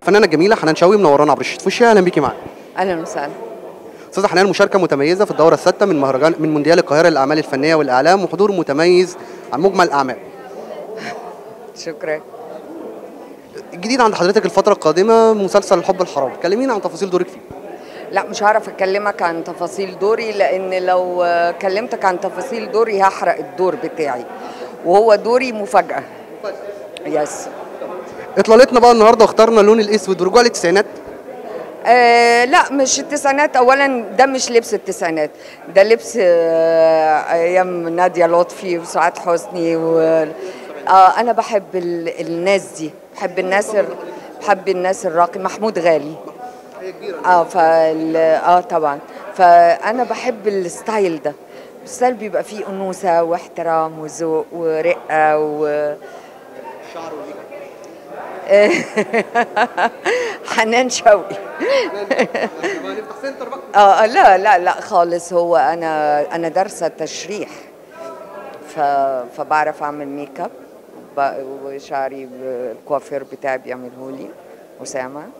الفنانه الجميله حنان شوقي منورانا عبر الشيت فوشي اهلا بيكي معانا اهلا وسهلا استاذه حنان مشاركه متميزه في الدوره السادسه من مهرجان من مونديال القاهره للاعمال الفنيه والاعلام وحضور متميز عن مجمل الاعمال شكرا الجديد عند حضرتك الفتره القادمه مسلسل الحب الحرام كلمينا عن تفاصيل دورك فيه لا مش هعرف اكلمك عن تفاصيل دوري لان لو آه، كلمتك عن تفاصيل دوري هحرق الدور بتاعي وهو دوري مفاجاه يس اطلالتنا بقى النهارده واخترنا اللون الاسود ورجوع للتسعينات آه لا مش التسعينات اولا ده مش لبس التسعينات ده لبس آه ايام ناديه لطفي وسعاد حسني و آه انا بحب ال... الناس دي بحب الناس ال... بحب الناس الراقي محمود غالي اه فال... اه طبعا فانا بحب الستايل ده الستايل بيبقى فيه انوثه واحترام وذوق ورقه و حنان شوقي اه اه، لا لا لا خالص هو انا انا دارسه تشريح ف... فبعرف اعمل ميك اب ب- وشعري ب- الكوافير بتاعي بيعمله لي اسامه